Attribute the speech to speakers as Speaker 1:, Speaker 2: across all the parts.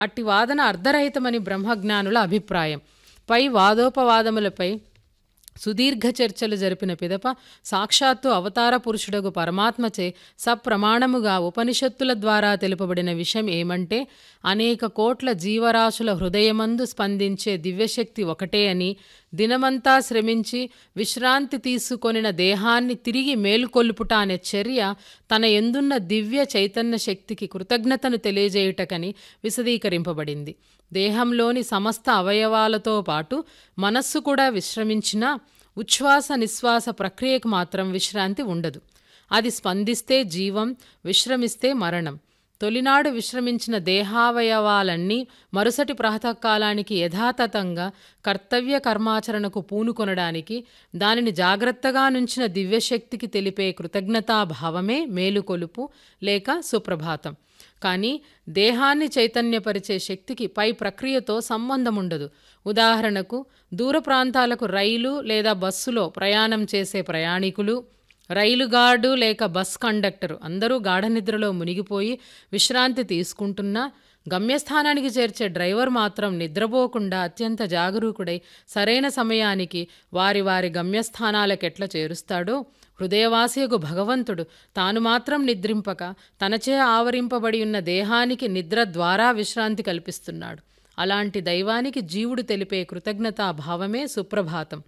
Speaker 1: అట్టి వాదన అర్ధరహితమని బ్రహ్మజ్ఞానుల అభిప్రాయం పై వాదోపవాదములపై సుదీర్ఘ చర్చలు జరిపిన పిదప సాక్షాత్తు అవతార పురుషుడగు పరమాత్మచే సప్రమాణముగా ఉపనిషత్తుల ద్వారా తెలుపబడిన విషయం ఏమంటే అనేక కోట్ల జీవరాశుల హృదయమందు స్పందించే దివ్యశక్తి ఒకటే అని దినమంతా శ్రమించి విశ్రాంతి తీసుకొనిన దేహాన్ని తిరిగి మేలుకొల్పుట అనే చర్య తన ఎందున్న దివ్య చైతన్య శక్తికి కృతజ్ఞతను తెలియజేయుటకని విశదీకరింపబడింది దేహంలోని సమస్త అవయవాలతో పాటు మనస్సు కూడా విశ్రమించినా ఉచ్ఛ్వాస నిశ్వాస ప్రక్రియకు మాత్రం విశ్రాంతి ఉండదు అది స్పందిస్తే జీవం విశ్రమిస్తే మరణం తొలినాడు విశ్రమించిన దేహావయవాలన్నీ మరుసటి ప్రాతకాలానికి యథాతథంగా కర్తవ్య కర్మాచరణకు పూనుకొనడానికి దానిని జాగ్రత్తగా నుంచిన దివ్యశక్తికి తెలిపే కృతజ్ఞతాభావమే మేలుకొలుపు లేక సుప్రభాతం కానీ దేహాన్ని చైతన్యపరిచే శక్తికి పై ప్రక్రియతో సంబంధం ఉండదు ఉదాహరణకు దూర ప్రాంతాలకు రైలు లేదా బస్సులో ప్రయాణం చేసే ప్రయాణికులు రైలు గార్డు లేక బస్ కండక్టరు అందరూ గాఢనిద్రలో మునిగిపోయి విశ్రాంతి తీసుకుంటున్నా గమ్యస్థానానికి చేర్చే డ్రైవర్ మాత్రం నిద్రపోకుండా అత్యంత జాగరూకుడై సరైన సమయానికి వారి వారి గమ్యస్థానాలకెట్ల చేరుస్తాడో హృదయవాసియకు భగవంతుడు తాను మాత్రం నిద్రింపక తనచే ఆవరింపబడి ఉన్న దేహానికి నిద్ర ద్వారా విశ్రాంతి కల్పిస్తున్నాడు అలాంటి దైవానికి జీవుడు తెలిపే కృతజ్ఞతా భావమే సుప్రభాతం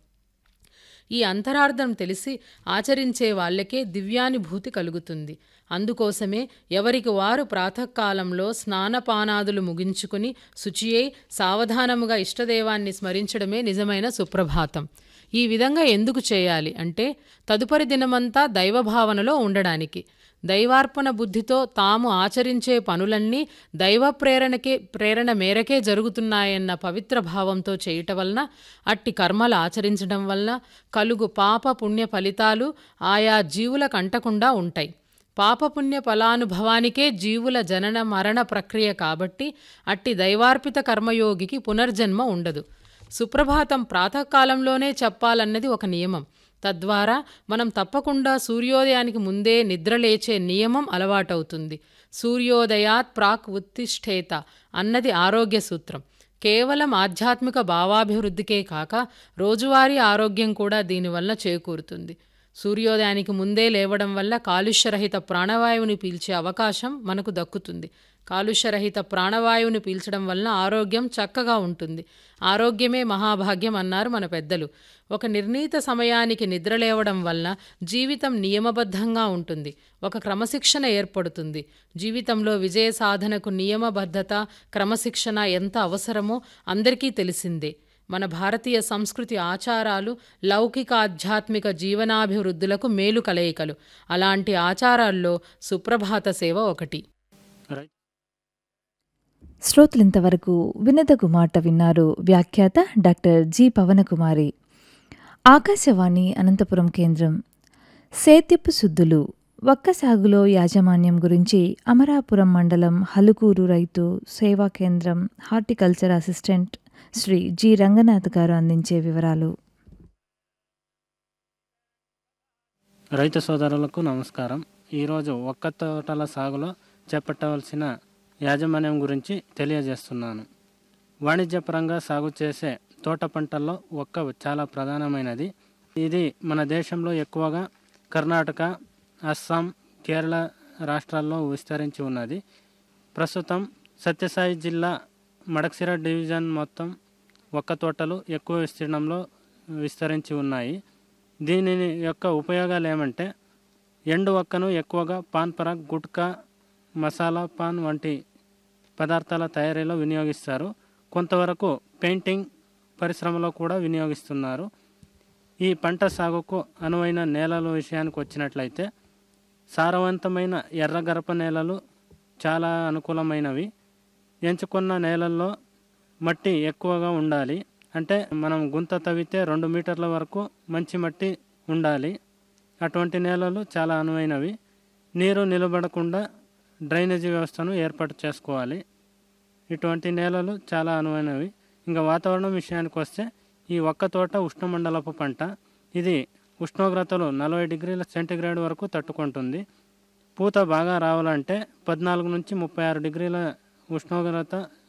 Speaker 1: ఈ అంతరార్థం తెలిసి ఆచరించే వాళ్ళకే దివ్యానుభూతి కలుగుతుంది అందుకోసమే ఎవరికి వారు ప్రాతకాలంలో స్నానపానాదులు ముగించుకుని శుచియై సావధానముగా ఇష్టదేవాన్ని స్మరించడమే నిజమైన సుప్రభాతం ఈ విధంగా ఎందుకు చేయాలి అంటే తదుపరి దినమంతా దైవభావనలో ఉండడానికి దైవార్పణ బుద్ధితో తాము ఆచరించే పనులన్నీ దైవ ప్రేరణకే ప్రేరణ మేరకే జరుగుతున్నాయన్న పవిత్ర భావంతో చేయటం వలన అట్టి కర్మలు ఆచరించడం వలన కలుగు పాప పుణ్య ఫలితాలు ఆయా జీవులకు అంటకుండా ఉంటాయి పాపపుణ్య ఫలానుభవానికే జీవుల జనన మరణ ప్రక్రియ కాబట్టి అట్టి దైవార్పిత కర్మయోగికి పునర్జన్మ ఉండదు సుప్రభాతం ప్రాతకాలంలోనే చెప్పాలన్నది ఒక నియమం తద్వారా మనం తప్పకుండా సూర్యోదయానికి ముందే నిద్రలేచే నియమం అలవాటవుతుంది సూర్యోదయాత్ ప్రాక్ ఉత్తిష్ఠేత అన్నది ఆరోగ్య సూత్రం కేవలం ఆధ్యాత్మిక భావాభివృద్ధికే కాక రోజువారీ ఆరోగ్యం కూడా దీనివల్ల చేకూరుతుంది సూర్యోదయానికి ముందే లేవడం వల్ల కాలుష్యరహిత ప్రాణవాయువుని పీల్చే అవకాశం మనకు దక్కుతుంది కాలుష్యరహిత ప్రాణవాయువుని పీల్చడం వలన ఆరోగ్యం చక్కగా ఉంటుంది ఆరోగ్యమే మహాభాగ్యం అన్నారు మన పెద్దలు ఒక నిర్ణీత సమయానికి నిద్రలేవడం వలన జీవితం నియమబద్ధంగా ఉంటుంది ఒక క్రమశిక్షణ ఏర్పడుతుంది జీవితంలో విజయ సాధనకు నియమబద్ధత క్రమశిక్షణ ఎంత అవసరమో అందరికీ తెలిసిందే మన భారతీయ సంస్కృతి ఆచారాలు లౌకిక ఆధ్యాత్మిక జీవనాభివృద్ధులకు మేలు కలయికలు అలాంటి ఆచారాల్లో సుప్రభాత సేవ ఒకటి
Speaker 2: శ్రోతలింతవరకు వినదగు మాట విన్నారు వ్యాఖ్యాత డాక్టర్ జి పవనకుమారి ఆకాశవాణి అనంతపురం కేంద్రం సేద్యపు శుద్ధులు వక్క సాగులో యాజమాన్యం గురించి అమరాపురం మండలం హలుకూరు రైతు సేవా కేంద్రం horticulture assistant Shri G Ranganath గారు అందించే వివరాలు
Speaker 3: రైతు సోదరులకు నమస్కారం ఈరోజు ఒక్క తోటల సాగులో చేపట్టవలసిన యాజమాన్యం గురించి తెలియజేస్తున్నాను వాణిజ్యపరంగా సాగు చేసే తోట పంటల్లో ఒక్క చాలా ప్రధానమైనది ఇది మన దేశంలో ఎక్కువగా కర్ణాటక అస్సాం కేరళ రాష్ట్రాల్లో విస్తరించి ఉన్నది ప్రస్తుతం సత్యసాయి జిల్లా మడక్సిర డివిజన్ మొత్తం ఒక్క తోటలు ఎక్కువ విస్తీర్ణంలో విస్తరించి ఉన్నాయి దీని యొక్క ఉపయోగాలు ఏమంటే ఎండు ఒక్కను ఎక్కువగా పాన్ పరాగ్ గుట్కా మసాలా పాన్ వంటి పదార్థాల తయారీలో వినియోగిస్తారు కొంతవరకు పెయింటింగ్ పరిశ్రమలో కూడా వినియోగిస్తున్నారు ఈ పంట సాగుకు అనువైన నేలల విషయానికి వచ్చినట్లయితే సారవంతమైన ఎర్రగరప నేలలు చాలా అనుకూలమైనవి ఎంచుకున్న నేలల్లో మట్టి ఎక్కువగా ఉండాలి అంటే మనం గుంత తవ్వితే రెండు మీటర్ల వరకు మంచి మట్టి ఉండాలి అటువంటి నేలలు చాలా అనువైనవి నీరు నిలబడకుండా డ్రైనేజీ వ్యవస్థను ఏర్పాటు చేసుకోవాలి ఇటువంటి నేలలు చాలా అనువైనవి ఇంకా వాతావరణం విషయానికి వస్తే ఈ ఒక్క తోట ఉష్ణమండలపు పంట ఇది ఉష్ణోగ్రతలు నలభై డిగ్రీల సెంటీగ్రేడ్ వరకు తట్టుకుంటుంది పూత బాగా రావాలంటే పద్నాలుగు నుంచి ముప్పై ఆరు డిగ్రీల ఉష్ణోగ్రత